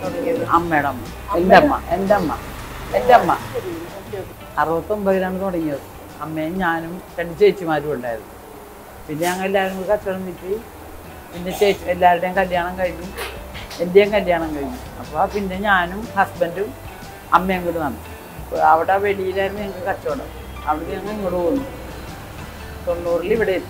തുടങ്ങിയത് അമ്മയുടെ അമ്മ എൻ്റെ അമ്മ എൻ്റെ അമ്മ എൻ്റെ അമ്മ അറുപത്തൊമ്പതിലാണ് തുടങ്ങിയത് അമ്മയും ഞാനും രണ്ട് ചേച്ചിമാരും ഉണ്ടായിരുന്നു പിന്നെ ഞങ്ങൾ എല്ലാവരും കൂടി കച്ചവടം വിറ്റ് പിന്നെ ചേച്ചി എല്ലാവരുടെയും കല്യാണം കഴിഞ്ഞു എൻ്റെയും കല്യാണം കഴിഞ്ഞു അപ്പോൾ പിന്നെ ഞാനും ഹസ്ബൻഡും അമ്മയും കൂടി വന്നു അപ്പോൾ അവിടെ വെളിയിലായിരുന്നു ഞങ്ങൾക്ക് കച്ചവടം അവിടെ ഞങ്ങൾ ഇങ്ങോട്ട് പോന്നു തൊണ്ണൂറിൽ ഇവിടെ എത്തി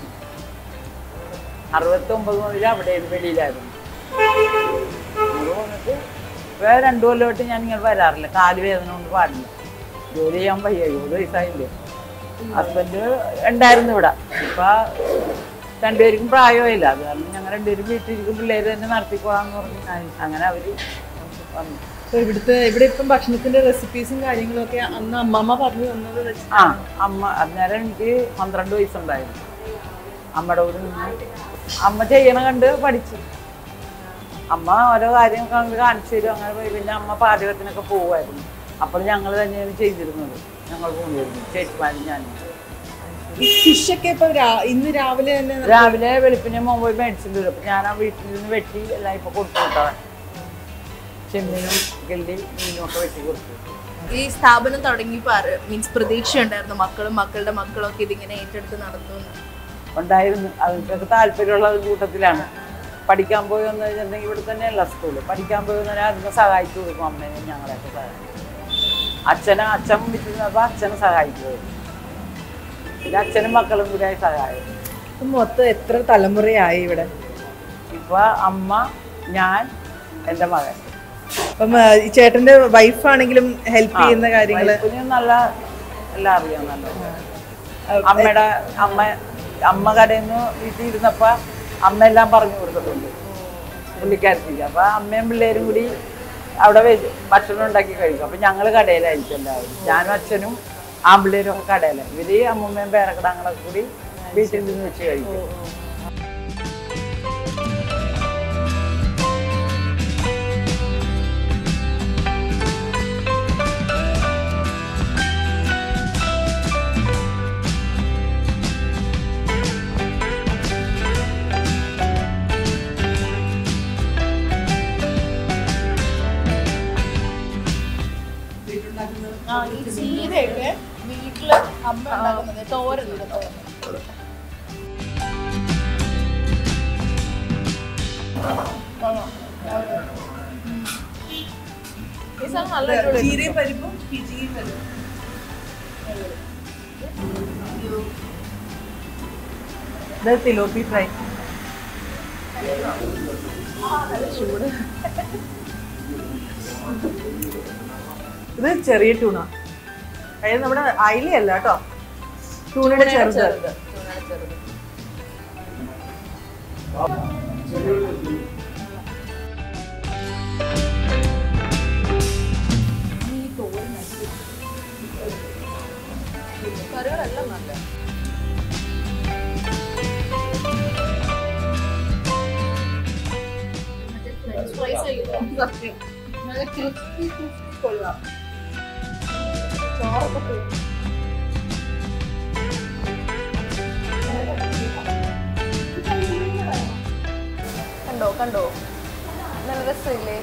അറുപത്തൊമ്പത് മുതൽ അവിടെ വെളിയിലായിരുന്നു ഇങ്ങോട്ട് പോന്നിട്ട് വേറെ രണ്ടു കൊല്ലമായിട്ട് ഞാൻ ഇങ്ങനെ വരാറില്ല കാല് വേദന കൊണ്ട് പാടില്ല ജോലി ചെയ്യാൻ വയ്യ ഇരുപത് വയസ്സായില്ലേ ഹസ്ബൻഡ് ഉണ്ടായിരുന്നു ഇവിടെ ഇപ്പൊ രണ്ടുപേർക്കും പ്രായമില്ല അത് കാരണം ഞങ്ങൾ രണ്ടുപേരും വീട്ടിലിരിക്കും പിള്ളേര് തന്നെ നടത്തിക്കോളാന്ന് പറഞ്ഞു ഞാൻ- അങ്ങനെ അവര് വന്നു അപ്പൊ ഇവിടുത്തെ ഇവിടെ ഇപ്പം ഭക്ഷണത്തിന്റെ റെസിപ്പീസും കാര്യങ്ങളും ഒക്കെ അന്ന് അമ്മമ്മ പറഞ്ഞു തന്നത് വെച്ച് ആ അമ്മ അന്നേരം എനിക്ക് പന്ത്രണ്ട് വയസ്സുണ്ടായിരുന്നു അമ്മയുടെ കൂടെ നിന്ന് അമ്മ ചെയ്യണ കണ്ട് പഠിച്ചു അമ്മ ഓരോ കാര്യങ്ങൾ കണ്ട് കാണിച്ചു തരും അങ്ങനെ പോയി പിന്നെ അമ്മ പാചകത്തിനൊക്കെ പോവുമായിരുന്നു അപ്പോൾ ഞങ്ങൾ തന്നെയാണ് ചെയ്തിരുന്നത് ഞങ്ങൾ കൊണ്ടുവരുന്നു ചേച്ചിമാരും ഞാനും ഫിഷ് ഒക്കെ ഇപ്പൊ രാ- ഇന്ന് രാവിലെ തന്നെ ന- രാവിലെ വെളുപ്പിനെ മുമ്പ് പോയി മേടിച്ചിട്ട് വരും അപ്പം ഞാൻ ആ വീട്ടിൽ നിന്ന് വെട്ടി എല്ലാം ഇപ്പോൾ കൊടുത്തു വിട്ടതാണ് ചെമ്മീനും ഗല്ലി മീനും ഒക്കെ വെട്ടി കൊടുത്തു ഈ സ്ഥാപനം തുടങ്ങിയപ്പോ മീൻസ് പ്രതീക്ഷ ഉണ്ടായിരുന്നു മക്കളും മക്കളുടെ മക്കളും ഒക്കെ ഇതിങ്ങനെ ഏറ്റെടുത്ത് നടത്തുന്നു ഉണ്ടായിരുന്നു അതൊക്കെ താല്പര്യമുള്ള ഒരു കൂട്ടത്തിലാണ് പഠിക്കാൻ പോയി വന്നു കഴിഞ്ഞിട്ടുണ്ടെങ്കിൽ ഇവിടെ തന്നെയല്ല സ്കൂള് പഠിക്കാൻ പോയി വന്നാൽ അതിനെ സഹായിച്ചു കൊടുക്കും അമ്മേനെ ഞങ്ങളെയൊക്കെ സഹായിക്കും അച്ഛനെ അച്ഛൻ വിട്ടിരുന്നപ്പോൾ അച്ഛനെ സഹായിക്കുമായിരുന്നു പിന്നെ അച്ഛനും മക്കളും കൂടി ആയി സഹായം ഇപ്പൊ മൊത്തം എത്ര തലമുറയായി ഇവിടെ ഇപ്പൊ അമ്മ ഞാൻ എൻ്റെ മകൻ അപ്പം ആ, ഈ ചേട്ടന്റെ വൈഫ് ആണെങ്കിലും ഹെൽപ്പ് ചെയ്യുന്ന കാര്യങ്ങള് വൈഫിന് നല്ല എല്ലാം അറിയാം നല്ല അമ്മയുടെ അമ്മ അമ്മ കടയിൽ നിന്ന് വീട്ടിൽ ഇരുന്നപ്പോ അമ്മ എല്ലാം പറഞ്ഞു കൊടുത്തിട്ടുണ്ട് പുള്ളിക്കാരത്തിക്ക് അപ്പൊ അമ്മയും പിള്ളേരും കൂടി അവിടെ വെ- ഭക്ഷണം ഉണ്ടാക്കി കഴിക്കും അപ്പൊ ഞങ്ങള് കടയിലായിരിക്കും എല്ലാവരും ഞാനും അച്ഛനും ആമ്പിള്ളേരും ഒക്കെ കടയിലാണ് ഇവര് അമ്മൂമ്മയും പേരക്കിടങ്ങളൊക്കെ കൂടി വീട്ടിൽ നിന്ന് വെച്ച് കഴിക്കും ആ ഈ ചീരയൊക്കെ വീട്ടില് അമ്മ ഉണ്ടാക്കുന്നത് തോരൻ തോരൻ ഈ സാധനം നല്ല അടിപൊളിയാ. ചീരയും പരിപ്പും പിച്ചിയും പരിപ്പും ഇത് തിലോപ്പി ഫ്രൈ ഇത് ചെറിയ ടൂണ അതായത് നമ്മുടെ അയിലയല്ല കേട്ടോ ടൂണയുടെ ചെറുത് ചെറുത് ചൂണയുടെ ചെറുത് കറികളെല്ലാം നല്ല ഫ്രഞ്ച് ഫ്രൈസ് സത്യം നല്ല ക്രിസ്പി കൊള്ളാം ചോറൊക്കെ പോയി കണ്ടോ കണ്ടോ നല്ല രസമില്ലേ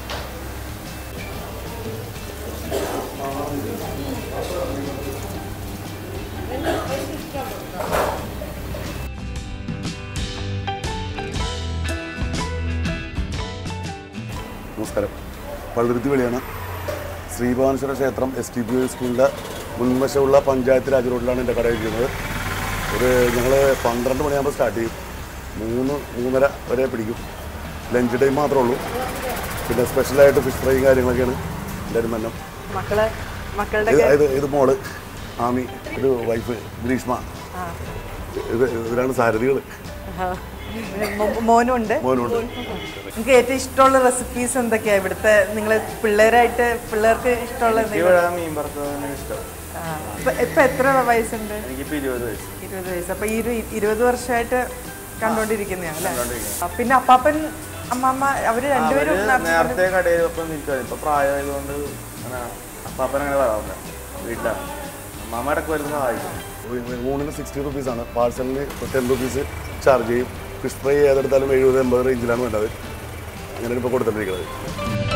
നമസ്കാരം പള്ളുരുത്തി വെളിയാണ് ശ്രീഭവാനേശ്വര ക്ഷേത്രം എസ് ടി പി സ്കൂളിൻ്റെ മുൻവശമുള്ള പഞ്ചായത്ത് രാജ് റോഡിലാണ് എൻ്റെ കട ഇരിക്കുന്നത് ഒരു ഞങ്ങൾ പന്ത്രണ്ട് മണിയാകുമ്പോൾ സ്റ്റാർട്ട് ചെയ്യും മൂന്ന് മൂന്നര വരെ പിടിക്കും ലഞ്ച് ടൈം മാത്രമേ ഉള്ളൂ പിന്നെ സ്പെഷ്യലായിട്ട് ഫിഷ് ഫ്രൈ കാര്യങ്ങളൊക്കെയാണ് എല്ലാവരും തന്നെ മക്കളെ മക്കളുടെ ഇത് ഇത് ഇത് മോള് ആമി ഇത് വൈഫ് ഗ്രീഷ്മ ഇത് ഇവരാണ് സാരഥികൾ മോനും ഉണ്ട് മോനുണ്ട് നിങ്ങൾക്ക് ഏറ്റവും ഇഷ്ടമുള്ള റെസിപ്പീസ് എന്തൊക്കെയാ ഇവിടുത്തെ നിങ്ങൾ പിള്ളേരായിട്ട് പിള്ളേർക്ക് ഇഷ്ടമുള്ള എന്തെങ്കിലും ഇവിടെ മീൻ വറുത്തതാണ് ഇഷ്ടം ആ. ഇപ്പൊ ഇപ്പൊ എത്ര വയസ്സുണ്ട് എനിക്കിപ്പോൾ ഇരുപത് വയസ്സ് ഇരുപത് വയസ്സ് അപ്പൊ ഈ ഒരു ഇരുപത് വർഷമായിട്ട് കണ്ടോണ്ടിരിക്കുന്നതാണ് അല്ലേ കണ്ടോണ്ടിരിക്കുന്നത്. ആ, പിന്നെ അപ്പാപ്പൻ അമ്മമ്മ അവര് രണ്ടുപേരും അവര് നടത്തിക്കൊണ്ട് നേരത്തെ കടയിൽ ഒപ്പം നിൽക്കുവായിരുന്നു ഇപ്പൊ പ്രായമായതുകൊണ്ട് അങ്ങനെ അപ്പാപ്പൻ അങ്ങനെ വരാറില്ല വീട്ടിലാണ് അമ്മാമ്മ ഇടയ്ക്ക് വരുന്ന സഹായിക്കും ഊണിന് സിക്സ്റ്റി റുപ്പീസാണ് പാഴ്സലിന് ടെൻ റുപ്പീസ് ചാർജ് ചെയ്യും ഫിഷ് ഫ്രൈ ഏതെടുത്താലും എഴുപത് എൺപത് റേഞ്ചിലാണ് വേണ്ടത് അങ്ങനെയാണ് ഇപ്പോൾ കൊടുത്തിട്ടിരിക്കുന്നത്